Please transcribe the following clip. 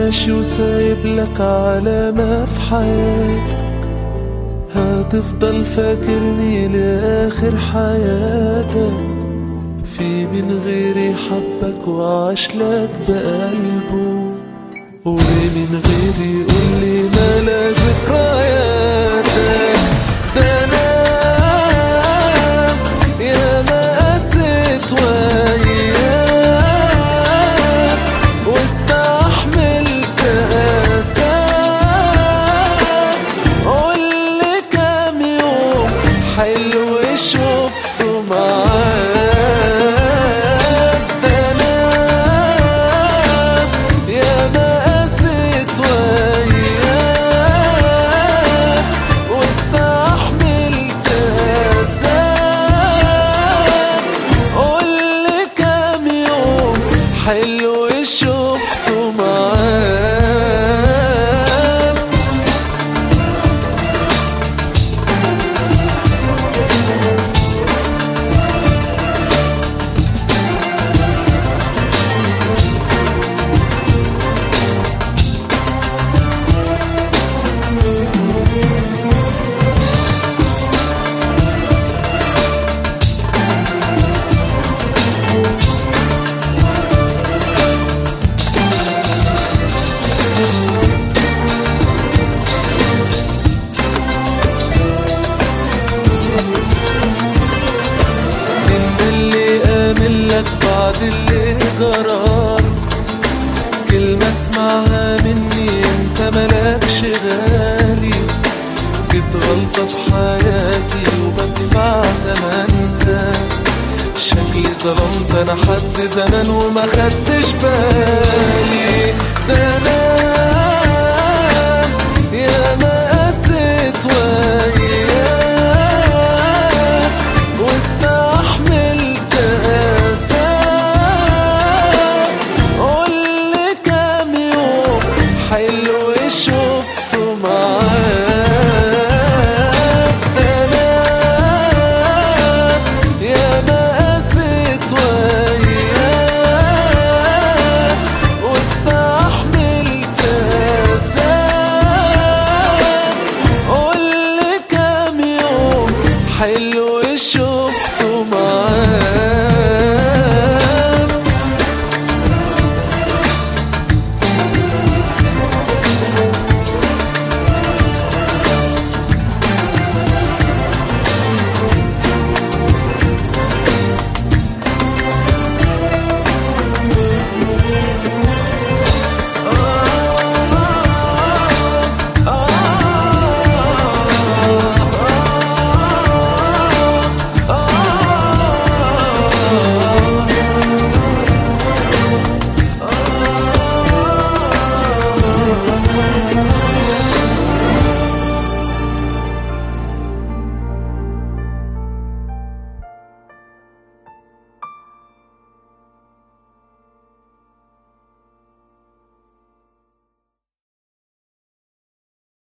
ماشي وسايب لك علامة في حياتك هتفضل فاكرني لآخر حياتك في من غيري حبك وعاش لك بقلبه ومن غيري قولي ملا ذكرياتك ده انا يا ما قست وياك واستحملت قاساك قولي كام يوم حلو شفته معاك ده انا يا ما قست وياك واستحملت قاساك قولي كام يوم حلو شفته معاك انت اللي امن لك بعد اللي جرار كلمة اسمعها مني انت ملاكش غالي جيت غلطة في حياتي وبدفع تمنها شكلي ظلمت انا حد زمان وما خدتش بالي ده انا يا ما قست وياك واستحملت قاساك قولي كام يوم حلو شفته معاك ده انا يا ما قست وياك واستحملت قاساك قولي كام يوم حلو شفته